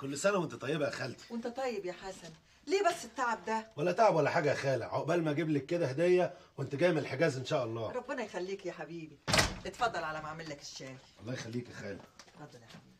كل سنه وانت طيبه يا خالتي وانت طيب يا حسن ليه بس التعب ده ولا تعب ولا حاجه يا خاله عقبال ما اجيب لك كده هديه وانت جاي من الحجاز ان شاء الله ربنا يخليك يا حبيبي اتفضل على ما اعمل لك الشاي الله يخليك يا خاله اتفضل يا حبيبي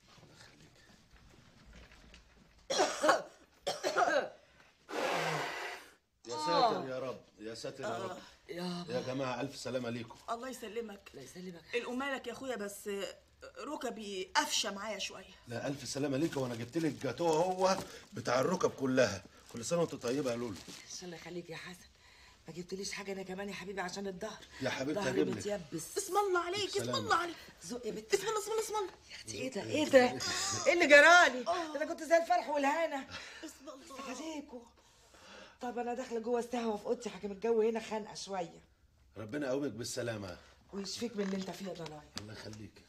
يا ساتر يا رب يا ساتر يا رب يا يا جماعه الف سلامه عليكم الله يسلمك الله يسلمك الأمالك يا اخويا بس ركبي قفشه معايا شويه لا الف سلامه عليكم وانا جبت لك جاتوه هو بتاع الركب كلها كل سنه وانت طيبه يا لولو ان شاء الله يخليك يا حسن ما جبتليش حاجه انا كمان يا حبيبي عشان الظهر يا حبيبتي ظهري هجيب لك. متيبس اسم الله عليك اسم سلام. الله عليك زق يا بنت اسم الله اسم الله اسم الله ايه ده ايه ده ايه اللي جرالي ده انا كنت زي الفرح والهنا اسم الله عليكم طب انا داخله جوه استهوى في اوضتي حاجه الجو هنا خانقه شويه ربنا يقومك بالسلامه ويشفيك من اللي انت فيه يا ضنايا الله يخليك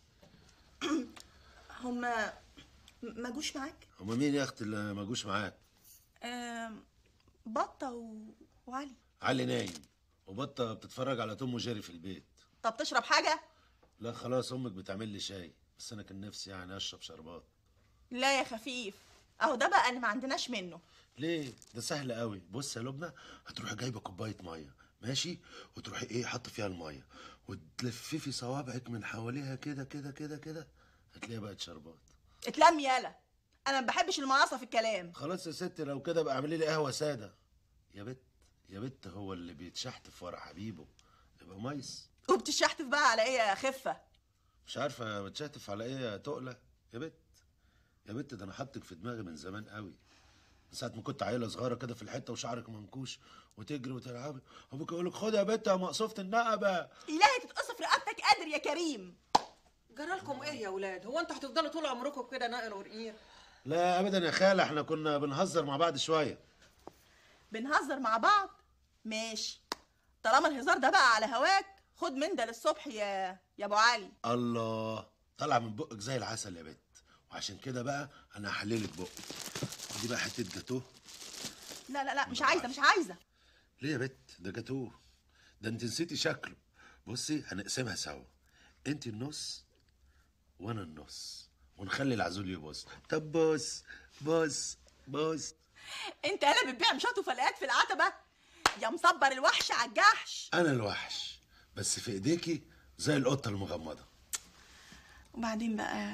هما ما جوش معاك هما مين يا اختي اللي ما جوش معاك آم، بطه و... وعلي علي نايم وبطه بتتفرج على توم وجيري في البيت طب تشرب حاجه لا خلاص امك بتعمل لي شاي بس انا كان نفسي يعني اشرب شربات لا يا خفيف اهو ده بقى اللي ما عندناش منه ليه ده سهل قوي بص يا لبنى هتروحي جايبه كوبايه ميه ماشي وتروحي ايه حاطه فيها الميه وتلففي صوابعك من حواليها كده كده كده كده هتلاقيها بقت شربات اتلم يالا انا ما بحبش المعاصه في الكلام خلاص يا ستي لو كده بقى اعملي لي قهوه ساده يا بت يا بت هو اللي بيتشحتف ورا حبيبه يبقى ميس وبتشحتف بقى على ايه يا خفه مش عارفه بتشحتف على ايه يا تقله يا بت يا بت ده انا حاطك في دماغي من زمان قوي من ساعه ما كنت عيله صغيره كده في الحته وشعرك منكوش وتجري وتلعبي ابوك يقول لك خد يا بت يا مقصوفه النقبه الهي تتقصف رقبتك قادر يا كريم جرالكم ايه يا ولاد هو انتوا هتفضلوا طول عمركم كده نقر ورقير لا ابدا يا خاله احنا كنا بنهزر مع بعض شويه بنهزر مع بعض ماشي طالما الهزار ده بقى على هواك خد من ده للصبح يا يا ابو علي الله طلع من بقك زي العسل يا بت وعشان كده بقى انا هحللك بقك دي بقى حته جاتوه لا لا لا مش عايزه مش عايزه ليه يا بت ده جاتوه ده انت نسيتي شكله بصي هنقسمها سوا انت النص وانا النص ونخلي العزول يبص طب بص بص بص انت انا بتبيع مشاط وفلقات في العتبه يا مصبر الوحش على الجحش انا الوحش بس في ايديكي زي القطه المغمضه وبعدين بقى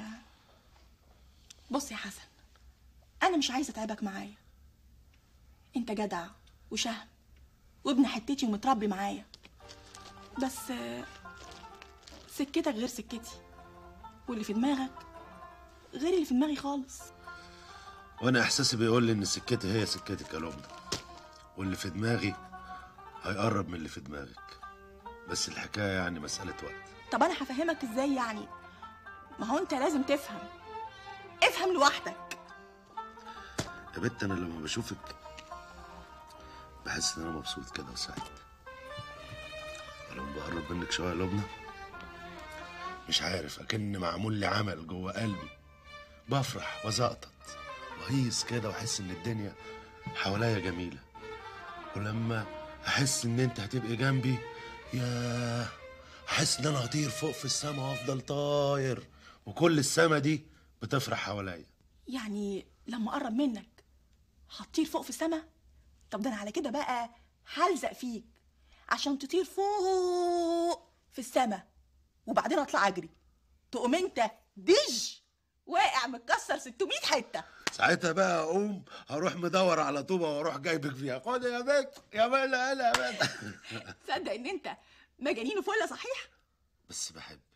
بص يا حسن انا مش عايزه اتعبك معايا انت جدع وشهم وابن حتتي ومتربي معايا بس آه، سكتك غير سكتي واللي في دماغك غير اللي في دماغي خالص وانا احساسي بيقول لي ان سكتي هي سكتك يا لبنى واللي في دماغي هيقرب من اللي في دماغك بس الحكايه يعني مساله وقت طب انا هفهمك ازاي يعني ما هو انت لازم تفهم افهم لوحدك يا بت انا لما بشوفك بحس ان انا مبسوط كده وسعيد ولما بقرب منك شويه يا لبنى مش عارف اكن معمول لي عمل جوه قلبي بفرح وزقطط وهيص كده واحس ان الدنيا حواليا جميله ولما احس ان انت هتبقي جنبي يا احس ان انا هطير فوق في السما وافضل طاير وكل السما دي بتفرح حواليا يعني لما اقرب منك هتطير فوق في السما طب ده انا على كده بقى هلزق فيك عشان تطير فوق في السما وبعدين اطلع اجري تقوم انت دج واقع متكسر 600 حته ساعتها بقى اقوم هروح مدور على طوبه واروح جايبك فيها خد يا بنت يا بلا يا بنت تصدق ان انت مجانين وفله صحيح بس بحبك